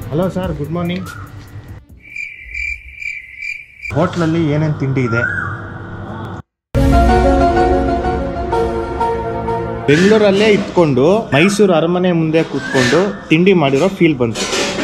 hello sir good morning ಹೋಟ್ಲಲ್ಲಿ ಏನೇನು ತಿಂಡಿ ಇದೆ ಬೆಂಗಳೂರಲ್ಲೇ ಇತ್ಕೊಂಡು ಮೈಸೂರು ಅರಮನೆ ಮುಂದೆ ಕೂತ್ಕೊಂಡು ತಿಂಡಿ ಮಾಡಿರೋ ಫೀಲ್ ಬಂತು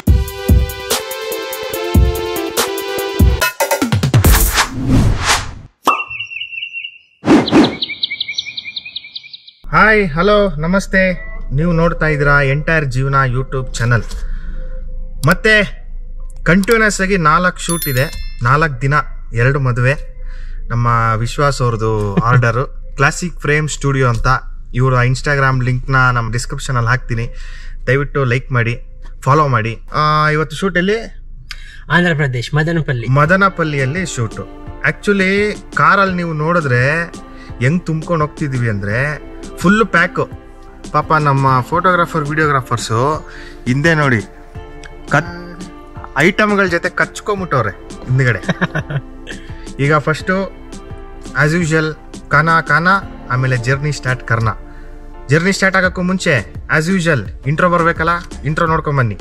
ಹಾಯ್ ಹಲೋ ನಮಸ್ತೆ ನೀವು ನೋಡ್ತಾ ಇದ್ದೀರಾ ಎಂಟೈರ್ ಜೀವನ ಯೂಟ್ಯೂಬ್ ಚಾನಲ್ ಮತ್ತೆ ಕಂಟಿನ್ಯೂಸ್ ಆಗಿ ನಾಲ್ಕು ಶೂಟ್ ಇದೆ ನಾಲ್ಕು ದಿನ ಎರಡು ಮದುವೆ ನಮ್ಮ ವಿಶ್ವಾಸ್ ಅವ್ರದ್ದು ಆರ್ಡರು ಕ್ಲಾಸಿಕ್ ಫ್ರೇಮ್ ಸ್ಟುಡಿಯೋ ಅಂತ ಇವರ ಇನ್ಸ್ಟಾಗ್ರಾಮ್ ಲಿಂಕ್ನ ನಮ್ಮ ಡಿಸ್ಕ್ರಿಪ್ಷನಲ್ಲಿ ಹಾಕ್ತೀನಿ ದಯವಿಟ್ಟು ಲೈಕ್ ಮಾಡಿ ಫಾಲೋ ಮಾಡಿ ಆ, ಇವತ್ತು ಶೂಟಲ್ಲಿ ಆಂಧ್ರ ಪ್ರದೇಶ್ ಮದನಪಲ್ಲಿ ಮದನಪಲ್ಲಿಯಲ್ಲಿ ಶೂಟು ಆ್ಯಕ್ಚುಲಿ ಕಾರಲ್ಲಿ ನೀವು ನೋಡಿದ್ರೆ ಹೆಂಗ್ ತುಂಬ್ಕೊಂಡು ಹೋಗ್ತಿದೀವಿ ಅಂದರೆ ಫುಲ್ ಪ್ಯಾಕು ಪಾಪ ನಮ್ಮ ಫೋಟೋಗ್ರಾಫರ್ ವಿಡಿಯೋಗ್ರಾಫರ್ಸು ಹಿಂದೆ ನೋಡಿ ಕತ್ ಐಟಮ್ಗಳ ಜೊತೆ ಕಚ್ಕೊಂಬಿಟ್ಟವ್ರೆ ಹಿಂದ್ಗಡೆ ಈಗ ಫಸ್ಟು ಆಸ್ ಯೂಶುವಲ್ ಕಾನ ಕಾನ ಆಮೇಲೆ ಜರ್ನಿ ಸ್ಟಾರ್ಟ್ ಕರ್ನ ಜರ್ನಿ ಸ್ಟಾರ್ಟ್ ಆಗೋಕ್ಕೂ ಮುಂಚೆ ಆಸ್ ಯೂಶುವಲ್ ಇಂಟ್ರೋ ಬರಬೇಕಲ್ಲ ಇಂಟ್ರೋ ನೋಡ್ಕೊಂಬನ್ನಿ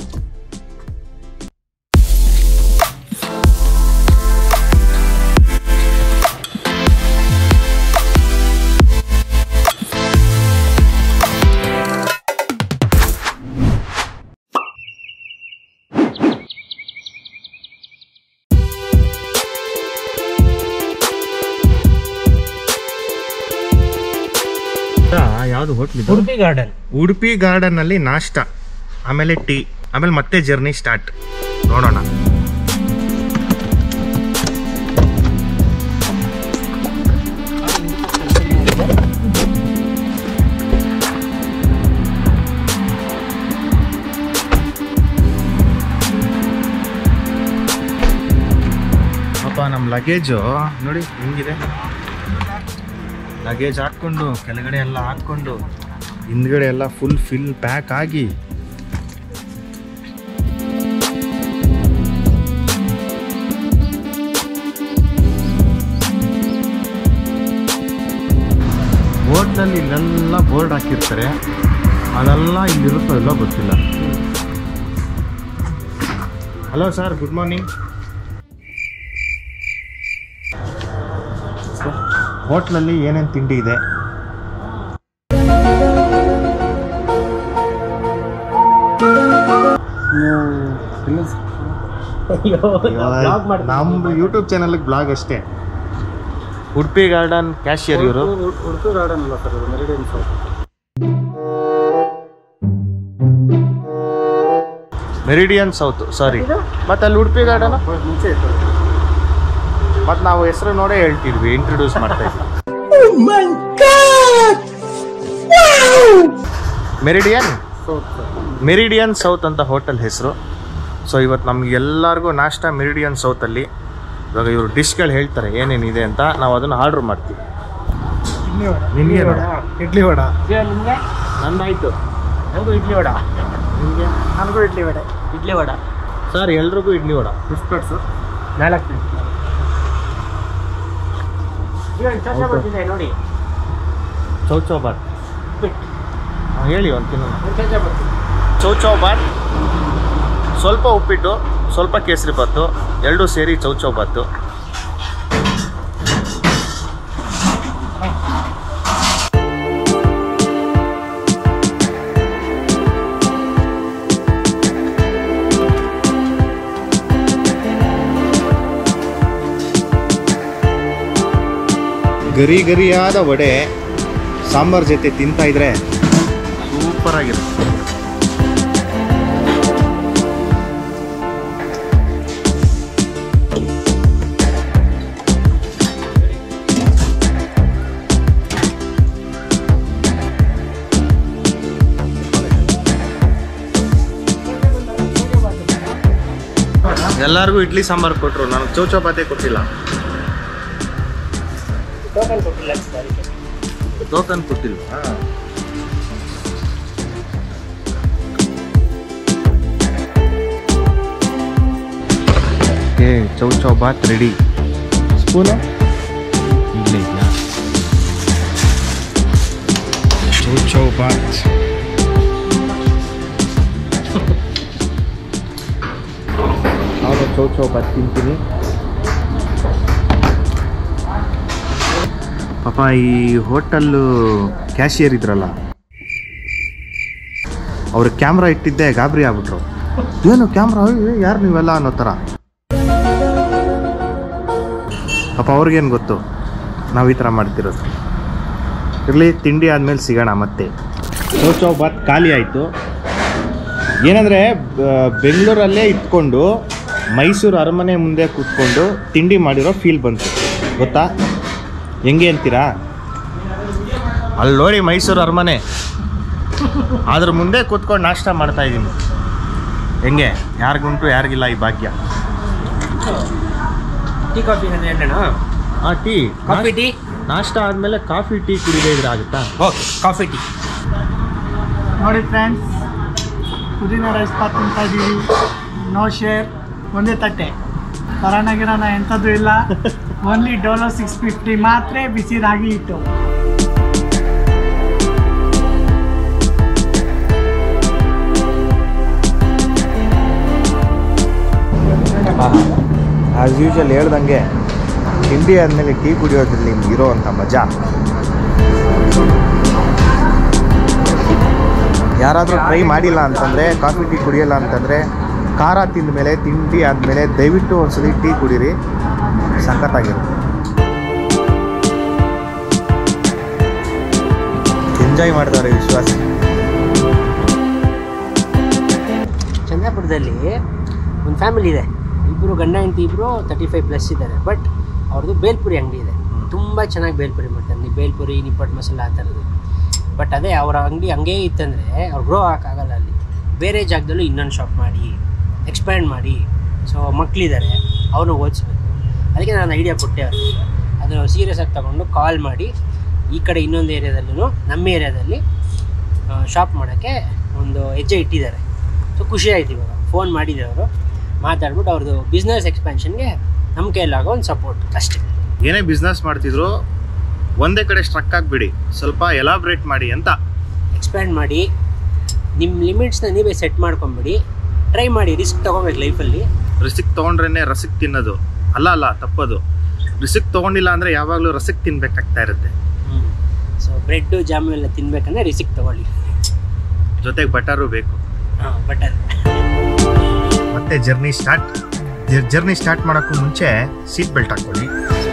ಯಾವುದು hotel Udupi garden Udupi garden ಅಲ್ಲಿ ನಾಷ್ಟ ಆಮೇಲೆ ಟೀ ಆಮೇಲೆ ಮತ್ತೆ ಜರ್ನಿ ಸ್ಟಾರ್ಟ್ ನೋಡೋಣ ಅಪ್ಪ ನಮ್ಮ ಲಗೇಜು ನೋಡಿ ಹೆಂಗಿದೆ ಲಗೇಜ್ ಹಾಕ್ಕೊಂಡು ಕೆಳಗಡೆ ಎಲ್ಲ ಹಾಕ್ಕೊಂಡು ಹಿಂದ್ಗಡೆ ಎಲ್ಲ ಫುಲ್ ಫಿಲ್ ಪ್ಯಾಕ್ ಆಗಿ ಬೋಟ್ನಲ್ಲಿ ಇಲ್ಲೆಲ್ಲ ಬೋರ್ಡ್ ಹಾಕಿರ್ತಾರೆ ಅದೆಲ್ಲ ಇಲ್ಲಿರುತ್ತೋ ಇಲ್ಲೋ ಗೊತ್ತಿಲ್ಲ ಹಲೋ ಸರ್ ಗುಡ್ ಮಾರ್ನಿಂಗ್ ಹೋಟ್ಲಲ್ಲಿ ಏನೇನು ತಿಂಡಿ ಇದೆ ನಮ್ಮ ಯೂಟ್ಯೂಬ್ ಚಾನಲ್ ಬ್ಲಾಗ್ ಅಷ್ಟೇ ಉಡುಪಿ ಗಾರ್ಡನ್ ಕ್ಯಾಶಿಯರ್ ಇವರು ಉಡುಪಿ ಗಾರ್ಡನ್ ಅಲ್ಲ sir meridian south meridian south sorry ಮತ್ತೆ ಅಲ್ಲಿ ಉಡುಪಿ ಗಾರ್ಡನ್ ಮುಂಚೆ ಇತ್ತು ಮತ್ತೆ ನಾವು ಹೆಸರು ನೋಡೇ ಹೇಳ್ತಿದ್ವಿ ಇಂಟ್ರೊಡ್ಯೂಸ್ ಮಾಡ್ತಾ ಇದ್ವಿ meridian south sir meridian south ಅಂತ ಹೋಟೆಲ್ ಹೆಸರು ಸೊ ಇವತ್ತು ನಮ್ಗೆ ಎಲ್ಲರಿಗೂ ನಾಷ್ಟ ಮೆರಿಡಿಯನ್ ಸೌತಲ್ಲಿ ಇವಾಗ ಇವರು ಡಿಶ್ಗಳು ಹೇಳ್ತಾರೆ ಏನೇನಿದೆ ಅಂತ ನಾವು ಅದನ್ನು ಆರ್ಡ್ರ್ ಮಾಡ್ತೀವಿ ನಿಮಗೆ ಇಡ್ಲಿ ವಡ ನಿಮ್ಗೆ ನಂದಾಯ್ತು ನನಗೂ ಇಡ್ಲಿ ವಡ ನಿಮಗೆ ನನಗೂ ಇಡ್ಲಿ ವಡೆ ಇಡ್ಲಿ ವಡ ಸರ್ ಎಲ್ರಿಗೂ ಇಡ್ಲಿ ವಡ ಫಿಫ್ ಪ್ಲೇಟ್ ಸರ್ ನಾಲ್ಕು ಬರ್ತಿದೆ ನೋಡಿ ಚೌಚೌ ಬಾತ್ ಬಿಟ್ಟು ಹಾಂ ಹೇಳಿ ಒಂದು ತಿನ್ನೋಣ ಚರ್ಚೆ ಬರ್ತಿದೆ ಚೌಚೌ ಬಾತ್ ಸ್ವಲ್ಪ ಉಪ್ಪಿಟ್ಟು ಸ್ವಲ್ಪ ಕೇಸರಿ ಬಾತು ಎರಡೂ ಸೇರಿ ಚೌಚೌ ಬಾತು ಗರಿ ಗರಿಯಾದ ವಡೆ ಸಾಂಬಾರ್ ಜೊತೆ ತಿಂತಾ ಇದ್ರೆ ಸೂಪರ್ ಆಗಿರುತ್ತೆ ಎಲ್ಲರಿಗೂ ಇಡ್ಲಿ ಸಾಂಬಾರ್ ಕೊಟ್ರು ನನಗೆ ಚೌಚೌಪಾತಿ ಕೊಟ್ಟಿಲ್ಲ ಟೋಕನ್ ಕೊಟ್ಟಿಲ್ಲ ಅನ್ಸುತ್ತೆ ಅದಕ್ಕೆ ಟೋಕನ್ ಕೊಟ್ಟಿಲ್ಲ okay chowchow bath ready spoon ಇಲ್ಲೇ ಇದೆಯಾ ಚೌಚೌ ಬಾತ್ ಚೌ ಚೌ ಬಾತ್ ತಿಂತೀನಿ ಪಾಪ ಈ ಹೋಟೆಲ್ಲು ಕ್ಯಾಶಿಯರ್ ಇದ್ರಲ್ಲ ಅವ್ರ ಕ್ಯಾಮ್ರಾ ಇಟ್ಟಿದ್ದೆ ಗಾಬರಿ ಆಗ್ಬಿಟ್ರು ಏನು ಕ್ಯಾಮ್ರಾ ಯಾರು ನೀವೆಲ್ಲ ಅನ್ನೋ ಥರ ಪಾಪ ಅವ್ರಿಗೇನು ಗೊತ್ತು ನಾವು ಈ ಥರ ಮಾಡ್ತಿರೋದು ಇರಲಿ ತಿಂಡಿ ಆದಮೇಲೆ ಸಿಗೋಣ ಮತ್ತೆ ಚೌ ಬಾತ್ ಖಾಲಿ ಆಯಿತು ಏನಂದರೆ ಬೆಂಗಳೂರಲ್ಲೇ ಇದ್ಕೊಂಡು ಮೈಸೂರು ಅರಮನೆ ಮುಂದೆ ಕೂತ್ಕೊಂಡು ತಿಂಡಿ ಮಾಡಿರೋ ಫೀಲ್ ಬಂತು ಗೊತ್ತಾ ಹೆಂಗೆ ಅಂತೀರಾ ಅಲ್ಲಿ ನೋಡಿ ಮೈಸೂರು ಅರಮನೆ ಅದ್ರ ಮುಂದೆ ಕೂತ್ಕೊಂಡು ನಾಷ್ಟ ಮಾಡ್ತಾ ಇದ್ದೀನಿ ಹೆಂಗೆ ಯಾರಿಗುಂಟು ಯಾರಿಗಿಲ್ಲ ಈ ಭಾಗ್ಯ ಟೀ ಕಾಫಿ ಅಂದ್ರೆ ಹೇಳೋಣ ಹಾಂ ಟೀ ಕಾಫಿ ಟೀ ನಾಷ್ಟ ಆದಮೇಲೆ ಕಾಫಿ ಟೀ ಕುಡಿದೇ ಇದ್ರೆ ಆಗುತ್ತಾ ಓಕೆ ಕಾಫಿ ಟೀ ನೋಡಿ ಫ್ರೆಂಡ್ಸ್ ಪುದೀನ ರೈಸ್ ಪಾತ್ ತಿಂತಾ ಇದ್ದೀವಿ ನೋ ಶೇರ್ ಒಂದೇ ತಟ್ಟೆ ಕರೋನ ಗಿರೋನ ಎಂಥದ್ದು ಇಲ್ಲ ಓನ್ಲಿ ಡೋಲೋ ಸಿಕ್ಸ್ ಫಿಫ್ಟಿ ಮಾತ್ರ ಬಿಸಿ ರಾಗಿ ಇಟ್ಟು ಆಸ್ ಯೂಶಲ್ ಹೇಳ್ದಂಗೆ ತಿಂಡಿ ಆದಮೇಲೆ ಟೀ ಕುಡಿಯೋದ್ರಲ್ಲಿ ನಿಮ್ಗೆ ಇರೋವಂಥ ಮಜಾ ಯಾರಾದರೂ ಟ್ರೈ ಮಾಡಿಲ್ಲ ಅಂತಂದರೆ ಕಾಫಿ ಟೀ ಕುಡಿಯಲ್ಲ ಅಂತಂದರೆ ಖಾರ ತಿಂದ ಮೇಲೆ ತಿಂಡಿ ಆದಮೇಲೆ ದಯವಿಟ್ಟು ಒಂದ್ಸಲಿ ಟೀ ಕುಡೀರಿ ಸಖತ್ತಾಗಿರುತ್ತೆ ಎಂಜಾಯ್ ಮಾಡ್ತಾರೆ ವಿಶ್ವಾಸ ಚಂದ್ರಪುರದಲ್ಲಿ ಒಂದು ಫ್ಯಾಮಿಲಿ ಇದೆ ಇಬ್ಬರು ಗಂಡ ಹೆಂಡತಿ ಇಬ್ಬರು ತರ್ಟಿ ಫೈವ್ ಪ್ಲಸ್ ಇದ್ದಾರೆ ಬಟ್ ಅವ್ರದ್ದು ಬೇಲ್ಪುರಿ ಅಂಗಡಿ ಇದೆ ತುಂಬ ಚೆನ್ನಾಗಿ ಬೇಲ್ಪುರಿ ಮಾಡ್ತಾರೆ ನೀವು ಬೇಲ್ಪುರಿ ನಿಪ್ಪಟ್ಟು ಮಸಾಲ ಆ ಥರದ್ದು ಬಟ್ ಅದೇ ಅವರ ಅಂಗಡಿ ಹಂಗೇ ಇತ್ತಂದರೆ ಅವ್ರು ಗ್ರೋ ಆಗೋಕ್ಕಾಗಲ್ಲ ಅಲ್ಲಿ ಬೇರೆ ಜಾಗದಲ್ಲೂ ಇನ್ನೊಂದು ಶಾಪ್ ಮಾಡಿ ಎಕ್ಸ್ಪ್ಯಾಂಡ್ ಮಾಡಿ ಸೊ ಮಕ್ಕಳಿದ್ದಾರೆ ಅವ್ರನ್ನ ಓದಿಸ್ಬೇಕು ಅದಕ್ಕೆ ನಾನು ಐಡಿಯಾ ಕೊಟ್ಟೆ ಅವ್ರಿಗೆ ಅದನ್ನು ಸೀರಿಯಸ್ ಆಗಿ ತೊಗೊಂಡು ಕಾಲ್ ಮಾಡಿ ಈ ಕಡೆ ಇನ್ನೊಂದು ಏರಿಯಾದಲ್ಲೂ ನಮ್ಮ ಏರಿಯಾದಲ್ಲಿ ಶಾಪ್ ಮಾಡೋಕ್ಕೆ ಒಂದು ಹೆಜ್ಜೆ ಇಟ್ಟಿದ್ದಾರೆ ಸೊ ಖುಷಿ ಆಯ್ತು ಇವಾಗ ಫೋನ್ ಮಾಡಿದ್ರು ಅವರು ಮಾತಾಡ್ಬಿಟ್ಟು ಅವ್ರದ್ದು ಬಿಸ್ನೆಸ್ ಎಕ್ಸ್ಪ್ಯಾನ್ಷನ್ಗೆ ನಮ್ಮ ಕೈಲಾಗೋ ಒಂದು ಸಪೋರ್ಟ್ ಅಷ್ಟೇ ಏನೇ ಬಿಸ್ನೆಸ್ ಮಾಡ್ತಿದ್ರು ಒಂದೇ ಕಡೆ ಸ್ಟ್ರಕ್ ಆಗಿಬಿಡಿ ಸ್ವಲ್ಪ ಎಲಾಬ್ರೇಟ್ ಮಾಡಿ ಅಂತ ಎಕ್ಸ್ಪ್ಯಾಂಡ್ ಮಾಡಿ ನಿಮ್ಮ ಲಿಮಿಟ್ಸ್ನ ನೀವೇ ಸೆಟ್ ಮಾಡ್ಕೊಂಬಿಡಿ ಟ್ರೈ ಮಾಡಿ ರಿಸ್ಕ್ ತೊಗೊಬೇಕು ಲೈಫಲ್ಲಿ ರಿಸಿಕ್ ತೊಗೊಂಡ್ರೇನೆ ರಸಿಕ್ ತಿನ್ನೋದು ಅಲ್ಲ ಅಲ್ಲ ತಪ್ಪದು ರಿಸಿಕ್ ತೊಗೊಂಡಿಲ್ಲ ಅಂದರೆ ಯಾವಾಗಲೂ ರಸಿಕ್ ತಿನ್ಬೇಕಾಗ್ತಾ ಇರುತ್ತೆ ಸೊ ಬ್ರೆಡ್ಡು ಜಾಮು ಎಲ್ಲ ತಿನ್ಬೇಕಂದ್ರೆ ರಿಸಿಕ್ ತೊಗೊಳ್ಳಿ ಜೊತೆಗೆ ಬಟರು ಬೇಕು ಹಾಂ ಬಟರ್ ಮತ್ತೆ ಜರ್ನಿ ಸ್ಟಾರ್ಟ್ ಜರ್ನಿ ಸ್ಟಾರ್ಟ್ ಮಾಡೋಕ್ಕೂ ಮುಂಚೆ ಸೀಟ್ ಬೆಲ್ಟ್ ಹಾಕೊಳ್ಳಿ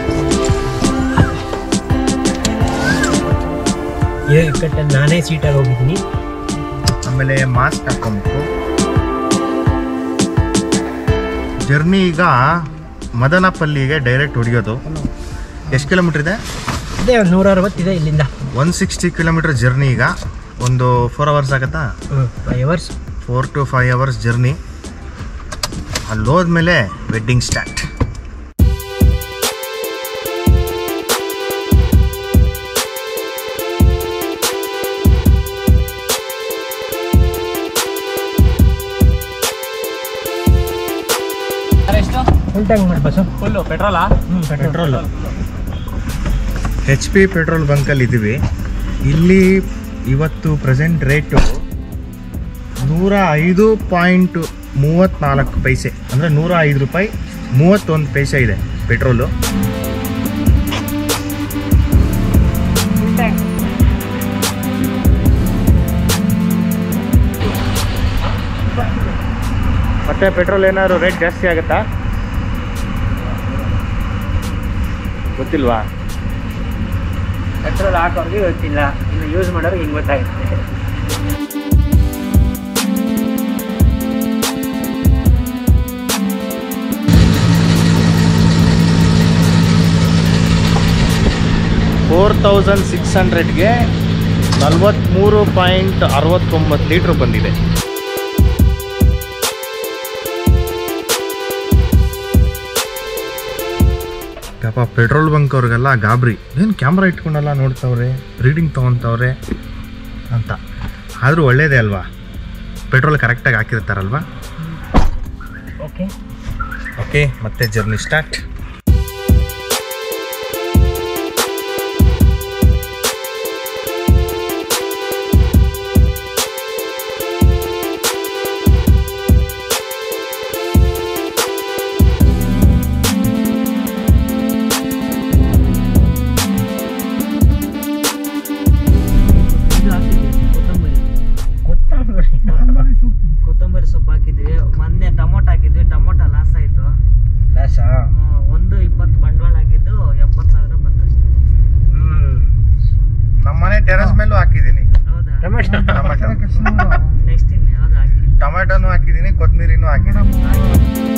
ಕಟ್ಟಲ್ಲಿ ನಾನೇ ಸೀಟಾಗಿ ಹೋಗಿದ್ದೀನಿ ಆಮೇಲೆ ಮಾಸ್ಕ್ ಹಾಕೊಬೇಕು ಜರ್ನಿ ಈಗ ಮದನಪಲ್ಲಿಗೆ ಡೈರೆಕ್ಟ್ ಹೊಡಿಯೋದು ಎಷ್ಟು ಕಿಲೋಮೀಟ್ರ್ ಇದೆ ಅದೇ ಒಂದು ನೂರ ಅರವತ್ತಿದೆ ಇಲ್ಲಿಂದ ಒನ್ ಸಿಕ್ಸ್ಟಿ ಕಿಲೋಮೀಟ್ರ್ ಜರ್ನಿ ಈಗ ಒಂದು ಫೋರ್ ಅವರ್ಸ್ ಆಗುತ್ತಾ ಹ್ಞೂ five hours four to five hours journey ಅಲ್ಲಿ ಹೋದ್ಮೇಲೆ ವೆಡ್ಡಿಂಗ್ ಸ್ಟಾರ್ಟ್ ಫುಲ್ ಟ್ಯಾಂಕ್ ಮಾಡಿ ಬಸ್ಸು ಫುಲ್ಲು ಪೆಟ್ರೋಲಾ ಹ್ಞೂ ಪೆಟ್ರೋಲ್ ಎಚ್ ಪಿ ಪೆಟ್ರೋಲ್ ಬಂಕಲ್ಲಿ ಇದ್ದೀವಿ ಇಲ್ಲಿ ಇವತ್ತು ಪ್ರೆಸೆಂಟ್ ರೇಟು ನೂರ ಐದು ಪಾಯಿಂಟ್ ಮೂವತ್ತ್ನಾಲ್ಕು ಪೈಸೆ ಅಂದರೆ ನೂರ ಐದು ರೂಪಾಯಿ ಮೂವತ್ತೊಂದು ಪೈಸೆ ಇದೆ ಪೆಟ್ರೋಲು ಮತ್ತೆ ಪೆಟ್ರೋಲ್ ಏನಾದ್ರು ರೇಟ್ ಜಾಸ್ತಿ ಆಗುತ್ತಾ ಗೊತ್ತಿಲ್ವಾ ಪೆಟ್ರೋಲ್ ಹಾಕೋರಿಗೆ ಗೊತ್ತಿಲ್ಲ ಇನ್ನು ಯೂಸ್ ಮಾಡೋರಿಗೆ ಹಿಂಗೆ ಗೊತ್ತಾಗುತ್ತೆ ಫೋರ್ ತೌಸಂಡ್ ಸಿಕ್ಸ್ ಹಂಡ್ರೆಡ್ಗೆ ನಲ್ವತ್ತ್ಮೂರು ಪಾಯಿಂಟ್ ಅರವತ್ತೊಂಬತ್ತು ಲೀಟ್ರ್ ಬಂದಿದೆ ಪಾಪ ಪೆಟ್ರೋಲ್ ಬಂಕ್ ಅವ್ರಿಗೆಲ್ಲ ಗಾಬರಿ ಏನು ಕ್ಯಾಮ್ರಾ ಇಟ್ಕೊಂಡೆಲ್ಲ ನೋಡ್ತಾವ್ರೆ ರೀಡಿಂಗ್ ತೊಗೊತವ್ರೆ ಅಂತ ಆದರೂ ಒಳ್ಳೇದೇ ಅಲ್ವಾ ಪೆಟ್ರೋಲ್ ಕರೆಕ್ಟಾಗಿ ಹಾಕಿರ್ತಾರಲ್ವಾ ಓಕೆ ಓಕೆ ಮತ್ತೆ ಜರ್ನಿ ಸ್ಟಾರ್ಟ್ ಹಾಕಿದ್ದೀನಿ ಕೊತ್ತಂಬರಿನೂ ಹಾಕಿದ್ದೀನಿ ಮೇಡಮ್